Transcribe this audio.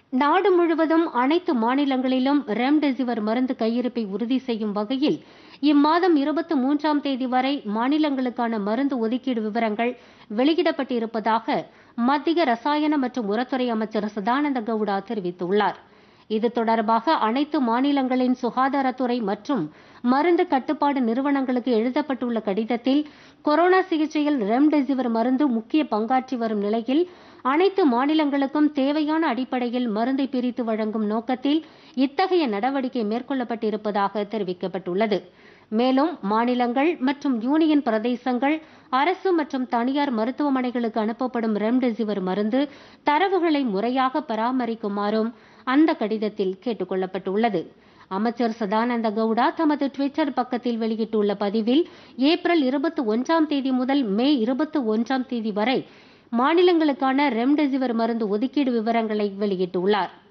நாடு முழுவதும் அனைத்து மாநிலங்களிலும் ரெம்டெசிவிர் மருந்து கையிருப்பை உறுதி செய்யும் வகையில் இம்மாதம் இருபத்தி மூன்றாம் தேதி வரை மாநிலங்களுக்கான மருந்து ஒதுக்கீடு விவரங்கள் வெளியிடப்பட்டிருப்பதாக மத்திய ரசாயன மற்றும் உரத்துறை அமைச்சர் சதானந்த கவுடா தெரிவித்துள்ளார் இது தொடர்பாக அனைத்து மாநிலங்களின் சுகாதாரத்துறை மற்றும் மருந்து கட்டுப்பாடு நிறுவனங்களுக்கு எழுதப்பட்டுள்ள கடிதத்தில் கொரோனா சிகிச்சையில் ரெம்டெசிவிர் மருந்து முக்கிய பங்காற்றி வரும் நிலையில் அனைத்து மாநிலங்களுக்கும் தேவையான அடிப்படையில் மருந்தை பிரித்து வழங்கும் நோக்கத்தில் இத்தகைய நடவடிக்கை மேற்கொள்ளப்பட்டிருப்பதாக தெரிவிக்கப்பட்டுள்ளது மேலும் மாநிலங்கள் மற்றும் யூனியன் பிரதேசங்கள் அரசு மற்றும் தனியார் மருத்துவமனைகளுக்கு அனுப்பப்படும் ரெம்டெசிவிர் மருந்து தரவுகளை முறையாக பராமரிக்குமாறும் அந்த கடிதத்தில் கேட்டுக் கொள்ளப்பட்டுள்ளது அமைச்சர் சதானந்த கவுடா தமது டுவிட்டர் பக்கத்தில் வெளியிட்டுள்ள பதிவில் ஏப்ரல் இருபத்தி ஒன்றாம் தேதி முதல் மே இருபத்தி ஒன்றாம் தேதி வரை மாநிலங்களுக்கான ரெம்டெசிவிர் மருந்து ஒதுக்கீடு விவரங்களை வெளியிட்டுள்ளார்